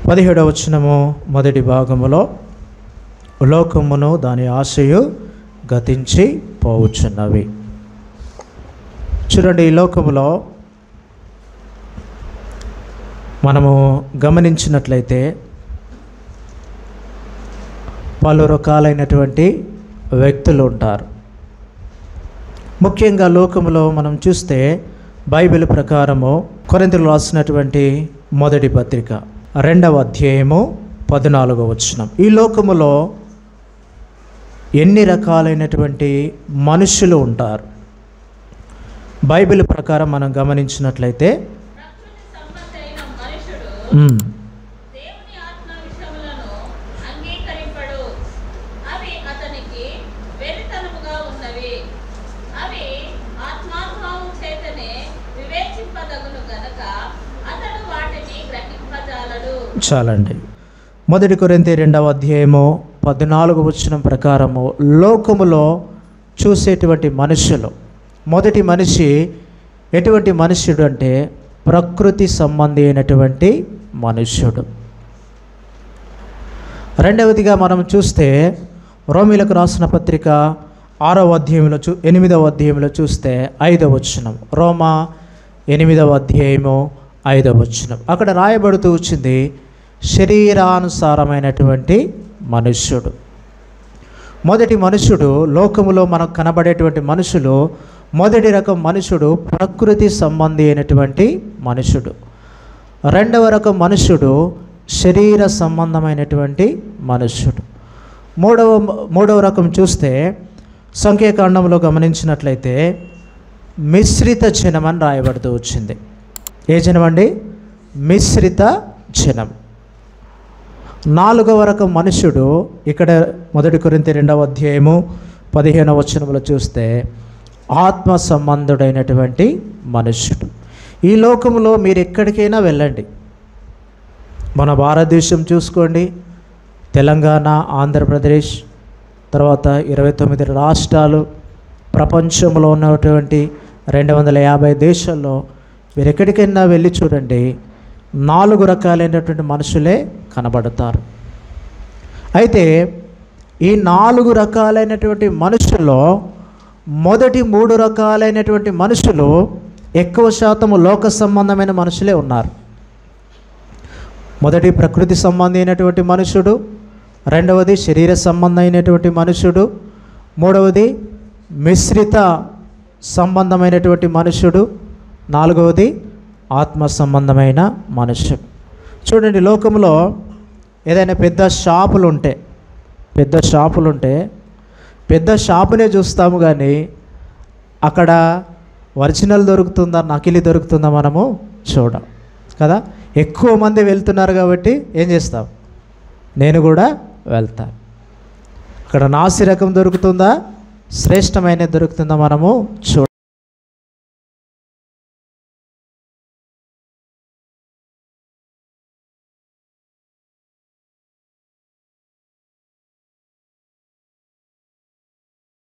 పదిహేడవ వచనము మొదటి భాగములో లోకమును దాని ఆశయు గతించి పోవచ్చున్నవి చూడండి ఈ లోకములో మనము గమనించినట్లయితే పలు రకాలైనటువంటి వ్యక్తులు ఉంటారు ముఖ్యంగా లోకములో మనం చూస్తే బైబిల్ ప్రకారము కొరింతలు రాసినటువంటి మొదటి పత్రిక రెండవ అధ్యాయము పద్నాలుగో వచనం ఈ లోకములో ఎన్ని రకాలైనటువంటి మనుషులు ఉంటారు బైబిల్ ప్రకారం మనం గమనించినట్లయితే ప్రకృతి సంబంధి అయిన మనుషుడు మ్, దేవుని ఆత్మ విషయములను అంగీకరింపడు అవి అతనికి వెరితనముగా ఉన్నవి అవి ఆత్మానుభవం చేతనే వివేచింపదగును గనక అతడు వాటిని గ్రహింపజాలడు చాలండి మొదటి కొరింథీ రెండవ అధ్యాయము పద్నాలుగు వచనం ప్రకారము లోకములో చూసేటువంటి మనుషులు మొదటి మనిషి ఎటువంటి మనుష్యుడు అంటే ప్రకృతి సంబంధి అయినటువంటి మనుష్యుడు రెండవదిగా మనం చూస్తే రోమిలకు రాసిన పత్రిక ఆరవ అధ్యాయంలో చూ ఎనిమిదవ అధ్యాయంలో చూస్తే ఐదవ వచనం రోమా ఎనిమిదవ అధ్యాయము ఐదవ వచనం అక్కడ రాయబడుతూ వచ్చింది శరీరానుసారమైనటువంటి మనుష్యుడు మొదటి మనుషుడు లోకములో మనకు కనబడేటువంటి మనుషులు మొదటి రకం మనుషుడు ప్రకృతి సంబంధి అయినటువంటి మనుషుడు రెండవ రకం మనుషుడు శరీర సంబంధమైనటువంటి మనుష్యుడు మూడవ మూడవ రకం చూస్తే సంఖ్యాకాండంలో గమనించినట్లయితే మిశ్రిత జనం అని రాయబడుతూ వచ్చింది ఏ జనం అండి మిశ్రిత జనం నాలుగవ రకం మనుషుడు ఇక్కడ మొదటి కొరింత రెండవ అధ్యాయము పదిహేనవ వచనములో చూస్తే ఆత్మ సంబంధుడైనటువంటి మనుష్యుడు ఈ లోకంలో మీరు ఎక్కడికైనా వెళ్ళండి మన భారతదేశం చూసుకోండి తెలంగాణ ఆంధ్రప్రదేశ్ తర్వాత ఇరవై తొమ్మిది రాష్ట్రాలు ప్రపంచంలో ఉన్నటువంటి రెండు వందల యాభై దేశాల్లో మీరు ఎక్కడికైనా వెళ్ళి చూడండి నాలుగు రకాలైనటువంటి మనుషులే కనబడతారు అయితే ఈ నాలుగు రకాలైనటువంటి మనుషుల్లో మొదటి మూడు రకాలైనటువంటి మనుషులు ఎక్కువ శాతము లోక సంబంధమైన మనుషులే ఉన్నారు మొదటి ప్రకృతి సంబంధి అయినటువంటి మనుషుడు రెండవది శరీర సంబంధమైనటువంటి మనుషుడు మూడవది మిశ్రిత సంబంధమైనటువంటి మనుషుడు నాలుగవది ఆత్మ సంబంధమైన మనుషుడు చూడండి లోకంలో ఏదైనా పెద్ద షాపులు ఉంటే పెద్ద షాపులు ఉంటే పెద్ద షాపునే చూస్తాము కానీ అక్కడ ఒరిజినల్ దొరుకుతుందా నకిలీ దొరుకుతుందా మనము చూడం కదా ఎక్కువ మంది వెళ్తున్నారు కాబట్టి ఏం చేస్తాం నేను కూడా వెళ్తాను అక్కడ నాసి రకం దొరుకుతుందా శ్రేష్టమైనది దొరుకుతుందా మనము చూడ